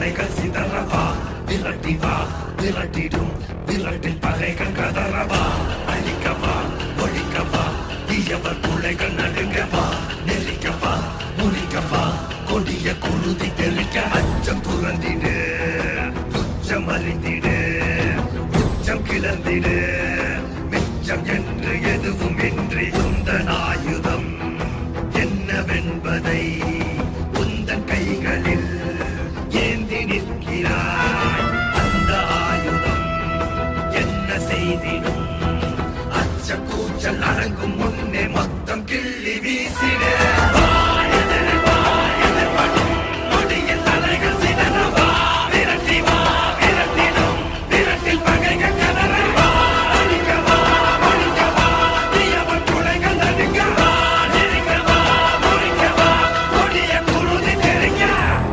தலைகள் சிதறவா விரட்டி வா விரட்டிடும் விரட்டில் பகைகள் கதறவா அழிக்கவா ஒழிக்கவா தீயவர் பிள்ளைகள் நடுங்கவா நெருக்கவா முறிக்கவா கொடிய குருதி தெளிக்க அச்சம் துறந்திடு துச்சம் அறிந்திடு உச்சம் கிளர்ந்திடு மிச்சம் என்று எதுவும் இன்றி உந்தன் ஆயுதம் என்னவென்பதை உந்தன் கைகளில் ஏந்தி நிற்கிறாய் அந்த ஆயுதம் என்ன செய்திடும் அச்ச கூச்சல் அடங்கும் முன்னே மொத்தம் கிள்ளி வீசிட முடியில் தலைகள் சிதறவா விரட்டி வா விரட்டிடும் விரட்டில் பகைகள் கதறவா அழிக்கவா ஒழிக்கவா தீயவன் கொலைகள் நடுங்கவா நெருங்கவா முறிக்கவா கொடிய குருதி தெரிக்க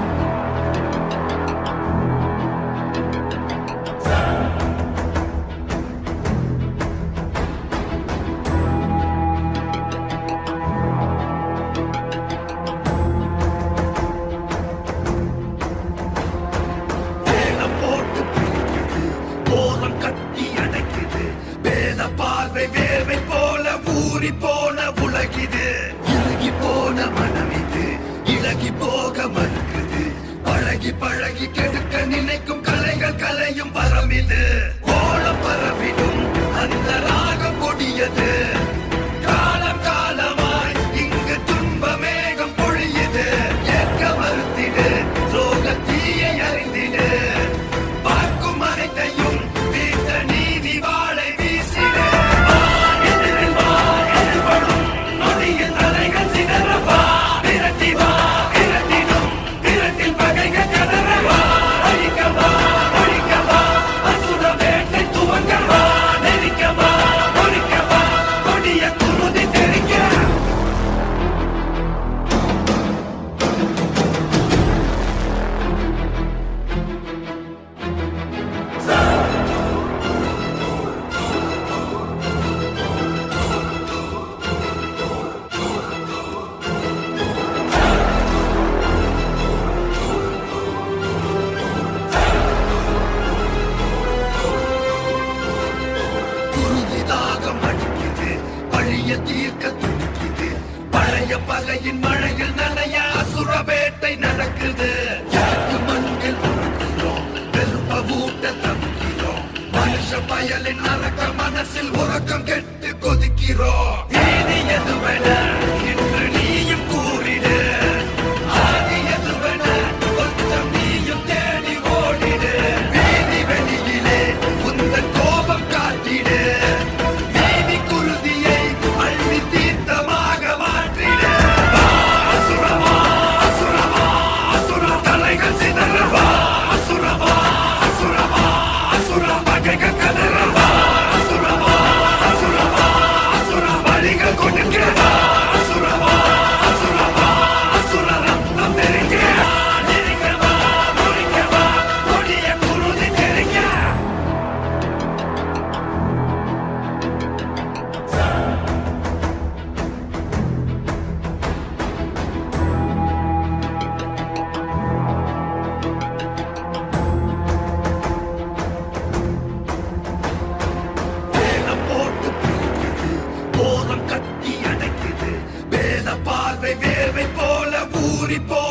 வேலம் போட்டு பிரிக்குது போலம் கட்டி அடைக்குது வேத பார்வை வேர்வை போல ஊறி போன உலகிது இறுகி போன மனம் இது இழகி போக மறுக்குது பழகி பழகி கெடுக்க நினைக்கும் கலைகள் கலையும் வரம் இது கோலம் பரவிடும் அந்த ராகம் கொடியது காலம் காலமாய் இங்கு துன்ப மேகம் பொழியுது ஏற்க மறுத்திடு சோக தீயை அறிந்திடு பார்க்கும் அனைத்தையும் வீட்ட நீதி வாழை வீசிடு வா, எதிரில் வா, எதிர்படும் நொடியில் தலைகள் சிதறவா விரட்டி வா விரட்டிடும் விரட்டில் பகைகள் கதறவா அழிக்கவா ஒழிக்கவா அசுர வேட்டை துவங்கவா நெரிக்கவா ஒழிக்கவா கொடிய குருதி தெரிக்க குருதி தாகம் அடிக்குது பழைய தீர்க்க துடிக்குது பழைய பகையின் மழையில் நனைய அசுர வேட்டை நடக்குது எனக்கு மண்ணில் உறங்குகிறோம் வெறுப்ப ஊட்ட தவிக்கிறோம் மனுஷ பயலின் நரக்க மனசில் உறக்கம் கெட்டு கொதிக்கிறோம் நீதி எதுவென இன்று நீயும் கூறிடு ஆதி எதுவென கொஞ்சம் நீயும் தேடி ஓடிடு வீதி வெளியிலே உந்தன் கோபம் காட்டிடு நீதி குருதியை அள்ளி தீர்த்தமாக மாற்றிடு வா, அசுரவா அசுரவா அசுர தலைகள் சிதறவா அசுரவா அசுரவா அசுர பகைகள் கதறவா அசுரவா அசுரவா அசுர வழிகள் கொடுக்கவா அசுரவா அசுரவா அசுர ரத்தம் தெரிக்க நெருக்கவா முறிக்கவா கொடிய குருதி தெரிக்க வேலம் போட்டு பிரிக்குது போலம் கட்டி அடைக்குது வேத பார்வை வேர்வை போல ஊறி போ